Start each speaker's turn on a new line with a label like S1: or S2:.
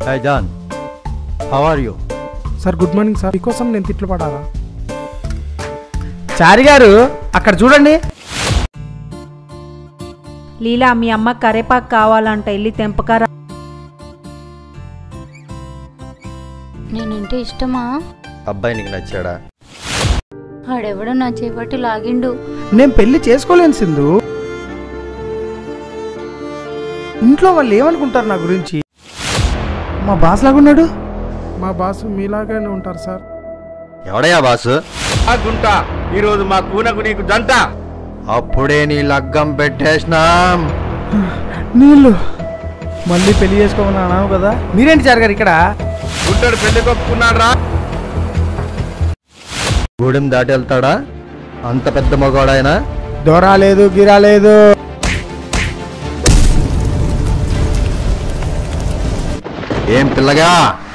S1: high John how are you
S2: sir good morning sir మీకోసం నేను తిట్లు పడాలా చారి గారు అక్కడ చూడండి
S3: లీలా మీ అమ్మ కరేపాకు కావాలంట వెళ్ళి తెంపకరా
S4: నేనంటే ఇష్టమా
S1: అబ్బాయి నీకు నచ్చాడా
S4: ఆడెవడో నా చేపట్టి లాగిండు
S2: నేను పెళ్లి చేసుకోలేను సింధు ఇంట్లో వాళ్ళు ఏమనుకుంటారు నా గురించి మా బాస్ లాగున్నాడు మా బాస్ మీలాగానే ఉంటారు సార్
S1: ఎవడయ్యా బాసు
S5: ఆ గుంట ఈరోజు మా కూనకు నీకు జంట
S1: అప్పుడే నీ లగ్గం పెట్టేసినాం
S2: నీళ్ళు మళ్ళీ పెళ్లి చేసుకోమని అన్నావు కదా మీరేంటి చారి గారు ఇక్కడ
S5: గుంటడు పెళ్లి కొప్పుకున్నాడు రా
S1: గూడెం దాటి వెళ్తాడా అంత పెద్ద మగవాడాయన
S2: దొరా లేదు గిరా లేదు
S1: ఏం పిల్లగా